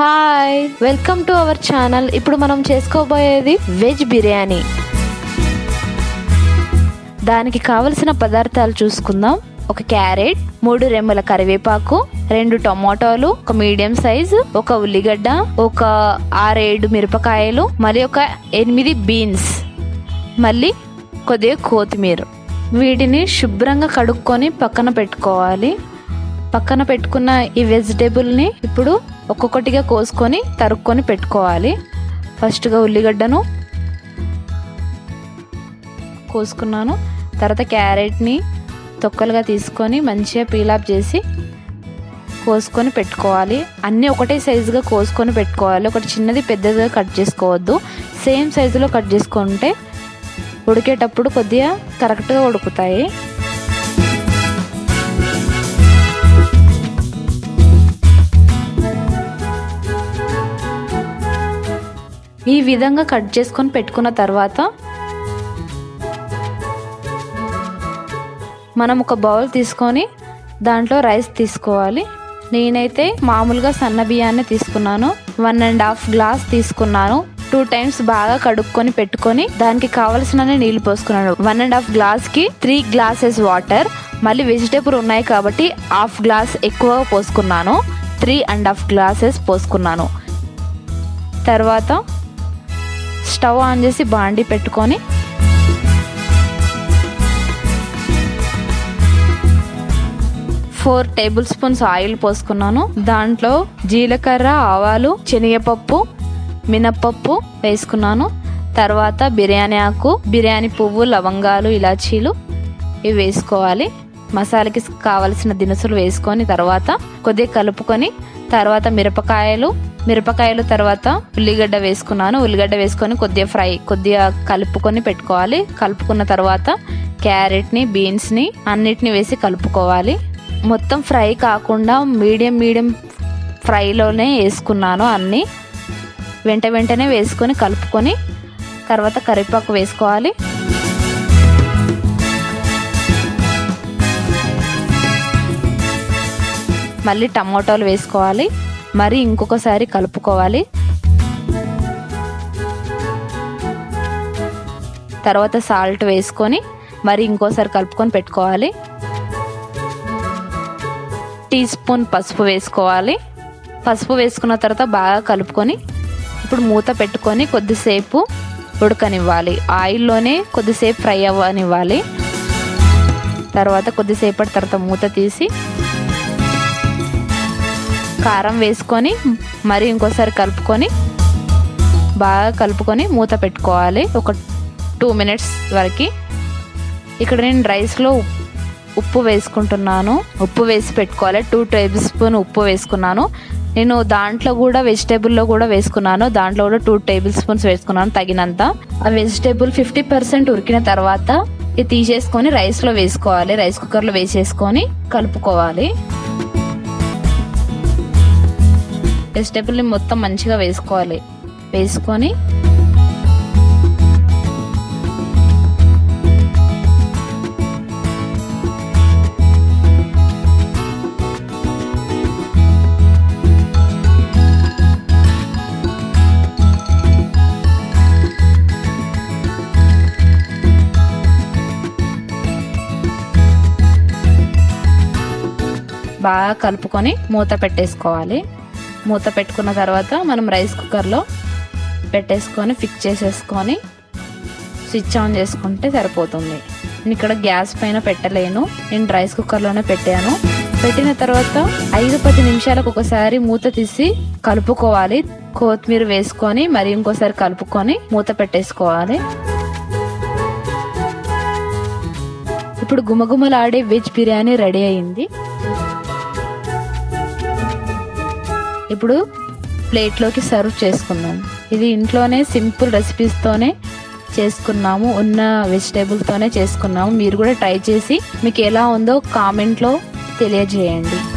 hi welcome to our channel ఇప్పుడు మనం చేసుకోబోయేది veg biryani దానికి కావలసిన పదార్థాలు చూసుకుందాం ఒక క్యారెట్ మూడు రెమ్మల కరివేపాకు రెండు టొమాటోలు ఒక మీడియం సైజ్ ఒక ఉల్లిగడ్డ ఒక ఆరేడు మిరపకాయలు మరి ఒక ఎనిమిది బీన్స్ మళ్ళీ కొద్దిగా కొత్తిమీర వీటిని శుభ్రంగా కడుక్కొని పక్కన పెట్టుకోవాలి పక్కన పెట్టుకున్న ఈ వెజిటేబుల్ని ఇప్పుడు ఒక్కొక్కటిగా కోసుకొని తరుక్కొని పెట్టుకోవాలి ఫస్ట్గా ఉల్లిగడ్డను కోసుకున్నాను తర్వాత క్యారెట్ని తొక్కలుగా తీసుకొని మంచిగా పీలాప్ చేసి కోసుకొని పెట్టుకోవాలి అన్నీ ఒకటే సైజుగా కోసుకొని పెట్టుకోవాలి ఒకటి చిన్నది పెద్దదిగా కట్ చేసుకోవద్దు సేమ్ సైజులో కట్ చేసుకుంటే ఉడికేటప్పుడు కొద్దిగా కరెక్ట్గా ఉడుకుతాయి ఈ విధంగా కట్ చేసుకొని పెట్టుకున్న తర్వాత మనం ఒక బౌల్ తీసుకొని దాంట్లో రైస్ తీసుకోవాలి నేనైతే మామూలుగా సన్న బియ్యాన్ని తీసుకున్నాను వన్ అండ్ హాఫ్ గ్లాస్ తీసుకున్నాను టూ టైమ్స్ బాగా కడుక్కొని పెట్టుకొని దానికి కావలసిన నీళ్లు పోసుకున్నాను వన్ అండ్ హాఫ్ గ్లాస్ కి త్రీ గ్లాసెస్ వాటర్ మళ్ళీ వెజిటేబుల్ ఉన్నాయి కాబట్టి హాఫ్ గ్లాస్ ఎక్కువ పోసుకున్నాను త్రీ అండ్ హాఫ్ గ్లాసెస్ పోసుకున్నాను తర్వాత స్టవ్ ఆన్ చేసి బాండి పెట్టుకొని ఫోర్ టేబుల్ స్పూన్స్ ఆయిల్ పోసుకున్నాను దాంట్లో జీలకర్ర ఆవాలు శనగపప్పు మినప్పప్పు వేసుకున్నాను తర్వాత బిర్యానీ ఆకు బిర్యానీ పువ్వు లవంగాలు ఇలాచీలు ఇవి వేసుకోవాలి మసాలాకి కావలసిన దినుసులు వేసుకొని తర్వాత కొద్దిగా కలుపుకొని తర్వాత మిరపకాయలు మిరపకాయలు తర్వాత ఉల్లిగడ్డ వేసుకున్నాను ఉల్లిగడ్డ వేసుకొని కొద్దిగా ఫ్రై కొద్దిగా కలుపుకొని పెట్టుకోవాలి కలుపుకున్న తర్వాత క్యారెట్ని బీన్స్ని అన్నిటిని వేసి కలుపుకోవాలి మొత్తం ఫ్రై కాకుండా మీడియం మీడియం ఫ్రైలోనే వేసుకున్నాను అన్నీ వెంట వెంటనే వేసుకొని కలుపుకొని తర్వాత కరివేపాకు వేసుకోవాలి మళ్ళీ టమాటోలు వేసుకోవాలి మరి ఇంకొకసారి కలుపుకోవాలి తర్వాత సాల్ట్ వేసుకొని మరి ఇంకోసారి కలుపుకొని పెట్టుకోవాలి టీ స్పూన్ పసుపు వేసుకోవాలి పసుపు వేసుకున్న తర్వాత బాగా కలుపుకొని ఇప్పుడు మూత పెట్టుకొని కొద్దిసేపు ఉడకనివ్వాలి ఆయిల్లోనే కొద్దిసేపు ఫ్రై అవ్వనివ్వాలి తర్వాత కొద్దిసేపటి తర్వాత మూత తీసి కారం వేసుకొని మరి ఇంకోసారి కలుపుకొని బాగా కలుపుకొని మూత పెట్టుకోవాలి ఒక టూ మినిట్స్ వరకు ఇక్కడ నేను రైస్లో ఉప్పు వేసుకుంటున్నాను ఉప్పు వేసి పెట్టుకోవాలి టూ టేబుల్ స్పూన్ ఉప్పు వేసుకున్నాను నేను దాంట్లో కూడా వెజిటేబుల్లో కూడా వేసుకున్నాను దాంట్లో కూడా టూ టేబుల్ స్పూన్స్ వేసుకున్నాను తగినంత ఆ వెజిటేబుల్ ఫిఫ్టీ పర్సెంట్ ఉడికిన తర్వాత ఇది తీసేసుకొని రైస్లో వేసుకోవాలి రైస్ కుక్కర్లో వేసేసుకొని కలుపుకోవాలి వెజిటేబుల్ని మొత్తం మంచిగా వేసుకోవాలి వేసుకొని బాగా కలుపుకొని మూత పెట్టేసుకోవాలి మూత పెట్టుకున్న తర్వాత మనం రైస్ కుక్కర్లో పెట్టేసుకొని ఫిక్స్ చేసేసుకొని స్విచ్ ఆన్ చేసుకుంటే సరిపోతుంది నేను ఇక్కడ గ్యాస్ పైన పెట్టలేను నేను రైస్ కుక్కర్లోనే పెట్టాను పెట్టిన తర్వాత ఐదు పది నిమిషాలకు ఒకసారి మూత తీసి కలుపుకోవాలి కొత్తిమీర వేసుకొని మరి ఇంకోసారి కలుపుకొని మూత పెట్టేసుకోవాలి ఇప్పుడు గుమగుమలాడే వెజ్ బిర్యానీ రెడీ అయింది ఇప్పుడు ప్లేట్లోకి సర్వ్ చేసుకుందాం ఇది ఇంట్లోనే సింపుల్ రెసిపీస్తోనే చేసుకున్నాము ఉన్న వెజిటేబుల్తోనే చేసుకున్నాము మీరు కూడా ట్రై చేసి మీకు ఎలా ఉందో కామెంట్లో తెలియజేయండి